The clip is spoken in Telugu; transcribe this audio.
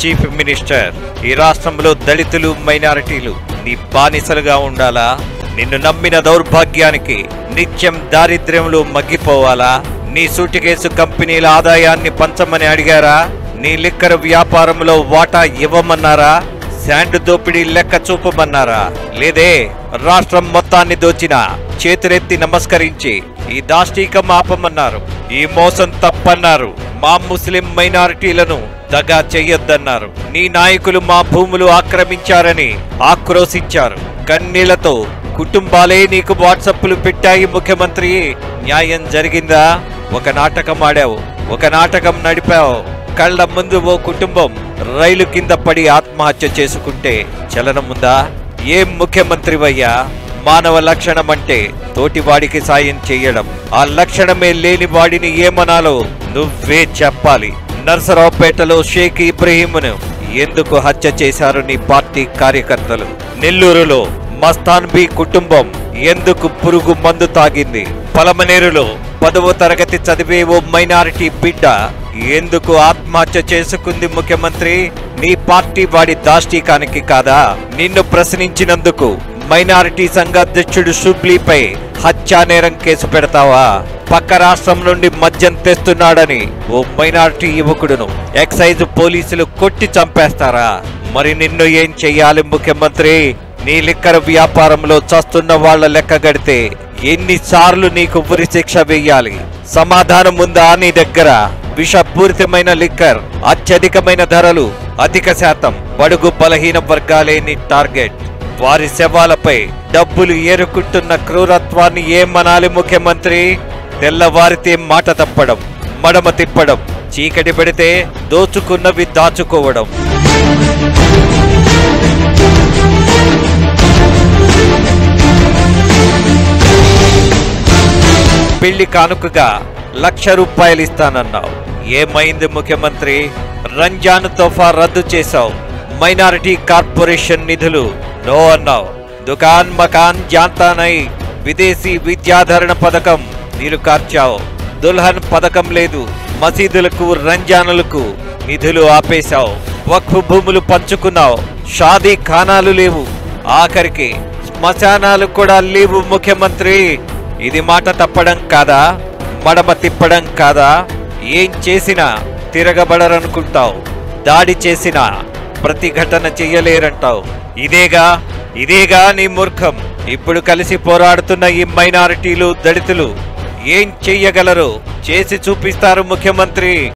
చీఫ్ మినిస్టర్ ఈ రాష్ట్రంలో దళితులు మైనారిటీలు నీ బానిసలుగా ఉండాలా నిన్ను నమ్మిన దౌర్భాగ్యానికి నిత్యం దారిద్ర్యంలో మగ్గిపోవాలా నీ సూటికేసు కంపెనీల ఆదాయాన్ని పంచమని అడిగారా నీ లిక్కర్ వ్యాపారంలో వాటా ఇవ్వమన్నారా శాండ్ దోపిడీ లెక్క చూపమన్నారా లేదే రాష్ట్రం మొత్తాన్ని దోచిన చేతులెత్తి నమస్కరించి ఈ దాష్టీకం ఆపమన్నారు ఈ మోసం తప్పన్నారు మా ముస్లిం మైనారిటీలను దగా చెయ్యొద్దన్నారు నీ నాయకులు మా భూములు ఆక్రమించారని ఆక్రోశించారు కన్నీళ్లతో కుటుంబాలే నీకు వాట్సప్లు పెట్టాయి ముఖ్యమంత్రి న్యాయం జరిగిందా ఒక నాటకం ఆడావు ఒక నాటకం నడిపావు కళ్ళ ముందు ఓ కుటుంబం రైలు కింద పడి ఆత్మహత్య చేసుకుంటే చలనముందా ఏం ముఖ్యమంత్రివయ్యా మానవ లక్షణం అంటే తోటివాడికి సాయం చేయడం ఆ లక్షణమే లేని వాడిని ఏమనాలో నువ్వే చెప్పాలి నర్సరావుపేటలో షేక్ ఇబ్రహీంను ఎందుకు హత్య చేశారు నీ పార్టీ కార్యకర్తలు నెల్లూరులో మస్తాన్ బి కుటుంబం ఎందుకు పురుగు మందు తాగింది పలమనేరులో పదవ తరగతి చదివే ఓ మైనారిటీ బిడ్డ ఎందుకు ఆత్మహత్య చేసుకుంది ముఖ్యమంత్రి నీ పార్టీ వాడి దాష్టీకానికి కాదా నిన్ను ప్రశ్నించినందుకు మైనారిటీ సంఘ అధ్యక్షుడు షుబ్లీపై హత్యా నేరం కేసు పెడతావా పక్క రాష్ట్రం నుండి మద్యం తెస్తున్నాడని ఓ మైనారిటీ యువకుడును ఎక్సైజ్ పోలీసులు కొట్టి చంపేస్తారా మరి నిన్ను ఏం చెయ్యాలి ముఖ్యమంత్రి నీ లిక్కర్ వ్యాపారంలో చస్తున్న వాళ్ళ లెక్క గడితే ఎన్నిసార్లు నీకు ఉరి శిక్ష వెయ్యాలి సమాధానం ఉందా నీ దగ్గర విషపూరితమైన లిక్కర్ అత్యధికమైన ధరలు అధిక శాతం బడుగు బలహీన వర్గాలే నీ టార్గెట్ వారి శవాలపై డబ్బులు ఏరుకుంటున్న క్రూరత్వాన్ని ఏమనాలి ముఖ్యమంత్రి తెల్లవారితే మాట తప్పడం మడమ తిప్పడం చీకటి పెడితే దోచుకున్నవి దాచుకోవడం పెళ్లి కానుకగా లక్ష రూపాయలు ఇస్తానన్నావు ఏమైంది ముఖ్యమంత్రి రంజాన్ తోఫా రద్దు చేశావు మైనారిటీ కార్పొరేషన్ నిధులు నో అన్నావు దుకాన్ మకాన్ జాంతానై విదేశీ విద్యాధరణ పథకం నీరు కార్చావు దుల్హన్ పథకం లేదు మసీదులకు రంజానులకు నిధులు ఆపేశావు వక్ఫ్ భూములు పంచుకున్నావు షాదీ ఖానాలు లేవు ఆఖరికి శ్మశానాలు కూడా లేవు ముఖ్యమంత్రి ఇది మాట తప్పడం కాదా మడమ తిప్పడం కాదా ఏం చేసినా తిరగబడరనుకుంటావు దాడి చేసినా ప్రతిఘటన చెయ్యలేరంటావు ఇదేగా ఇదేగా నీ మూర్ఖం ఇప్పుడు కలిసి పోరాడుతున్న ఈ మైనారిటీలు దళితులు ఏం చెయ్యగలరు చేసి చూపిస్తారు ముఖ్యమంత్రి